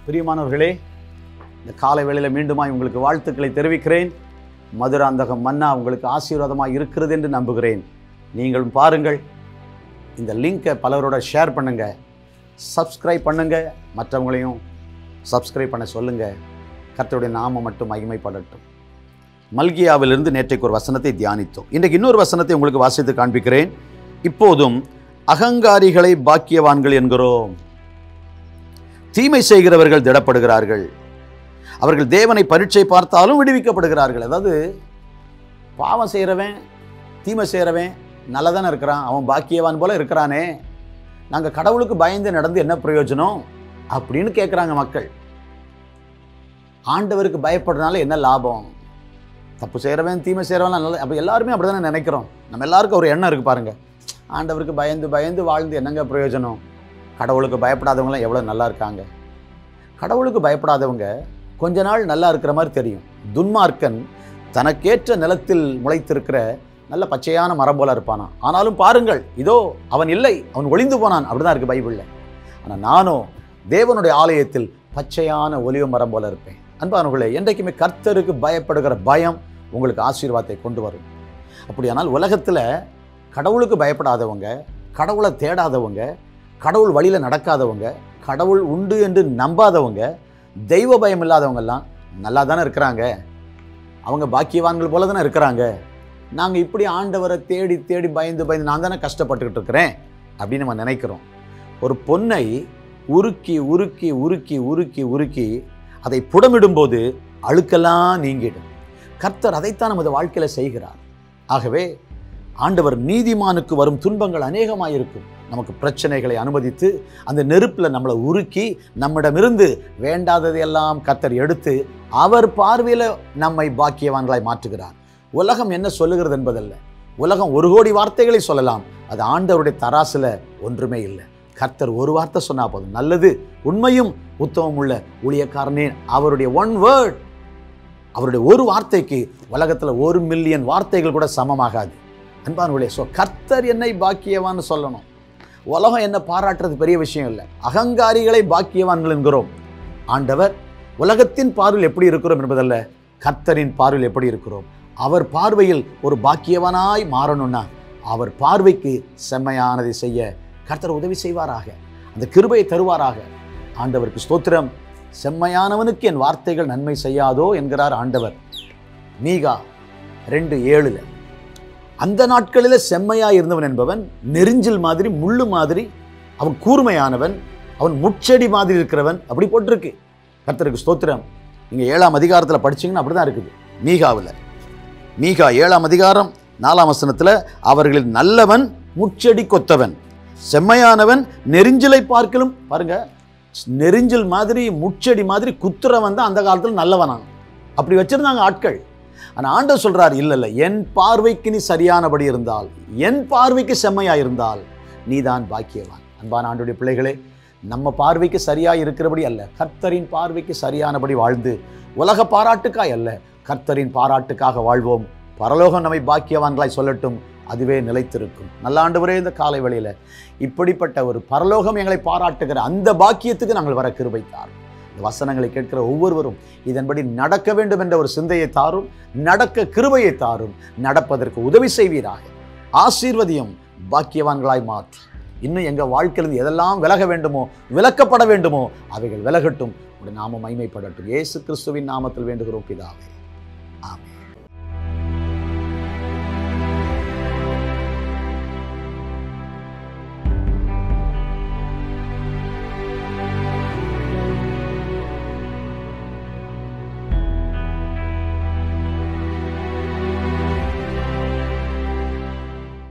பிரியமானவர்களே இந்த காலை வேளையில் மீண்டுமாய் உங்களுக்கு வாழ்த்துக்களை தெரிவிக்கிறேன் மதுராந்தகம் மன்னா உங்களுக்கு ஆசீர்வாதமாக இருக்கிறது என்று நம்புகிறேன் நீங்களும் பாருங்கள் இந்த லிங்கை பலரோட ஷேர் பண்ணுங்க சப்ஸ்கிரைப் பண்ணுங்க மற்றவங்களையும் சப்ஸ்கிரைப் பண்ண சொல்லுங்க கர்த்தருடைய நாமம் மட்டும் மகிமைப்படட்டும் மல்கியாவிலிருந்து நேற்றைக்கு ஒரு வசனத்தை தியானித்தோம் இன்றைக்கு இன்னொரு வசனத்தை உங்களுக்கு வாசித்து காண்பிக்கிறேன் இப்போதும் அகங்காரிகளை பாக்கியவான்கள் என்கிறோம் தீமை செய்கிறவர்கள் திடப்படுகிறார்கள் அவர்கள் தேவனை பரீட்சை பார்த்தாலும் விடுவிக்கப்படுகிறார்கள் அதாவது பாவம் செய்கிறவன் தீமை செய்கிறவன் நல்லதானே இருக்கிறான் அவன் பாக்கியவான் போல இருக்கிறானே நாங்கள் கடவுளுக்கு பயந்து நடந்து என்ன பிரயோஜனம் அப்படின்னு கேட்குறாங்க மக்கள் ஆண்டவருக்கு பயப்படுறதுனால என்ன லாபம் தப்பு செய்கிறவன் தீமை செய்கிறவன் நல்ல அப்போ எல்லாருமே அப்படி தானே நினைக்கிறோம் நம்ம எல்லாருக்கும் ஒரு எண்ணம் இருக்குது பாருங்க ஆண்டவருக்கு பயந்து பயந்து வாழ்ந்து என்னங்க பிரயோஜனம் கடவுளுக்கு பயப்படாதவங்களாம் எவ்வளோ நல்லா இருக்காங்க கடவுளுக்கு பயப்படாதவங்க கொஞ்ச நாள் நல்லா இருக்கிற மாதிரி தெரியும் துன்மார்க்கன் தனக்கேற்ற நிலத்தில் முளைத்திருக்கிற நல்ல பச்சையான மரம் போல இருப்பானா ஆனாலும் பாருங்கள் இதோ அவன் இல்லை அவன் ஒளிந்து போனான் அப்படிதான் இருக்கு பைபிளில் ஆனால் நானோ தேவனுடைய ஆலயத்தில் பச்சையான ஒலிவ மரம் போல இருப்பேன் அன்பானவர்களே என்றைக்குமே கர்த்தருக்கு பயப்படுகிற பயம் உங்களுக்கு ஆசீர்வாதத்தை கொண்டு வரும் அப்படியானால் உலகத்தில் கடவுளுக்கு பயப்படாதவங்க கடவுளை தேடாதவங்க கடவுள் வழியில் நடக்காதவங்க கடவுள் உண்டு என்று நம்பாதவங்க தெய்வ பயம் இல்லாதவங்கெல்லாம் நல்லா தானே இருக்கிறாங்க அவங்க பாக்கியவான்கள் போல தானே இருக்கிறாங்க நாங்கள் இப்படி ஆண்டவரை தேடி தேடி பயந்து பயந்து நான் தானே கஷ்டப்பட்டுக்கிட்டு இருக்கிறேன் அப்படின்னு நம்ம நினைக்கிறோம் ஒரு பொன்னை உருக்கி உருக்கி உருக்கி உருக்கி உருக்கி அதை புடமிடும்போது அழுக்கெல்லாம் நீங்கிடும் கர்த்தர் அதைத்தான் நமது வாழ்க்கையில் செய்கிறார் ஆகவே ஆண்டவர் நீதிமானுக்கு வரும் துன்பங்கள் அநேகமாக இருக்கும் நமக்கு பிரச்சனைகளை அனுமதித்து அந்த நெருப்பில் நம்மளை உருக்கி நம்மிடமிருந்து வேண்டாததையெல்லாம் கர்த்தர் எடுத்து அவர் பார்வையில் நம்மை பாக்கியவான்களாய் மாற்றுகிறார் உலகம் என்ன சொல்லுகிறது என்பதல்ல உலகம் ஒரு கோடி வார்த்தைகளை சொல்லலாம் அது ஆண்டவருடைய தராசுல ஒன்றுமே இல்லை கர்த்தர் ஒரு வார்த்தை சொன்னா போதும் நல்லது உண்மையும் உத்தமம் உள்ள ஊழியக்காரனே அவருடைய ஒன் வேர்ட் அவருடைய ஒரு வார்த்தைக்கு உலகத்தில் ஒரு மில்லியன் வார்த்தைகள் கூட சமமாகாது அன்பானுடைய ஸோ கர்த்தர் என்னை பாக்கியவான்னு சொல்லணும் உலகம் என்ன பாராட்டுறது பெரிய விஷயம் இல்லை அகங்காரிகளை பாக்கியவான்கள் என்கிறோம் ஆண்டவர் உலகத்தின் பார்வையில் எப்படி இருக்கிறோம் என்பதல்ல கர்த்தரின் பார்வையில் எப்படி இருக்கிறோம் அவர் பார்வையில் ஒரு பாக்கியவனாய் மாறணும்னா அவர் பார்வைக்கு செம்மையானதை செய்ய கர்த்தர் உதவி செய்வாராக அந்த கிருபையை தருவாராக ஆண்டவருக்கு ஸ்தோத்திரம் செம்மையானவனுக்கு என் வார்த்தைகள் நன்மை செய்யாதோ என்கிறார் ஆண்டவர் மீகா ரெண்டு ஏழுல அந்த நாட்களில் செம்மையாக இருந்தவன் என்பவன் நெரிஞ்சில் மாதிரி முள்ளு மாதிரி அவன் கூர்மையானவன் அவன் முச்செடி மாதிரி இருக்கிறவன் அப்படி போட்டிருக்கு கர்த்தருக்கு ஸ்தோத்திரம் நீங்கள் ஏழாம் அதிகாரத்தில் படிச்சீங்கன்னா அப்படி தான் இருக்குது மீகாவில் மீகா ஏழாம் அதிகாரம் நாலாம் வசனத்தில் அவர்களில் நல்லவன் முச்செடி கொத்தவன் செம்மையானவன் நெரிஞ்சிலை பார்க்கலும் பாருங்க நெரிஞ்சில் மாதிரி முச்செடி மாதிரி குத்துறவன் தான் அந்த காலத்தில் நல்லவனான் அப்படி வச்சிருந்தாங்க ஆட்கள் ஆனால் ஆண்டவர் சொல்றார் இல்லை இல்லை என் பார்வைக்கு நீ சரியானபடி இருந்தால் என் பார்வைக்கு செம்மையா இருந்தால் நீதான் பாக்கியவான் அன்பான ஆண்டுடைய பிள்ளைகளே நம்ம பார்வைக்கு சரியா இருக்கிறபடி அல்ல கர்த்தரின் பார்வைக்கு சரியானபடி வாழ்ந்து உலக பாராட்டுக்காய் அல்ல கர்த்தரின் பாராட்டுக்காக வாழ்வோம் பரலோகம் நம்மை பாக்கியவான்களாய் சொல்லட்டும் அதுவே நிலைத்திருக்கும் நல்ல ஆண்டவரே இந்த காலை வேளையில இப்படிப்பட்ட ஒரு பரலோகம் எங்களை பாராட்டுகிற அந்த பாக்கியத்துக்கு நாங்கள் வர கிருபை தாரும் இந்த வசனங்களை கேட்கிற ஒவ்வொருவரும் இதன்படி நடக்க வேண்டும் என்ற ஒரு சிந்தையை தாரும் நடக்க கிருபையை தாரும் நடப்பதற்கு உதவி செய்வீராக ஆசீர்வதியும் பாக்கியவான்களாய் மாற்றி இன்னும் எங்கள் வாழ்க்கையிலிருந்து எதெல்லாம் விலக வேண்டுமோ விலக்கப்பட வேண்டுமோ அவைகள் விலகட்டும் உடைய நாமம் மைமைப்படட்டும் இயேசு கிறிஸ்துவின் நாமத்தில் வேண்டுகிறோம் பிதாவே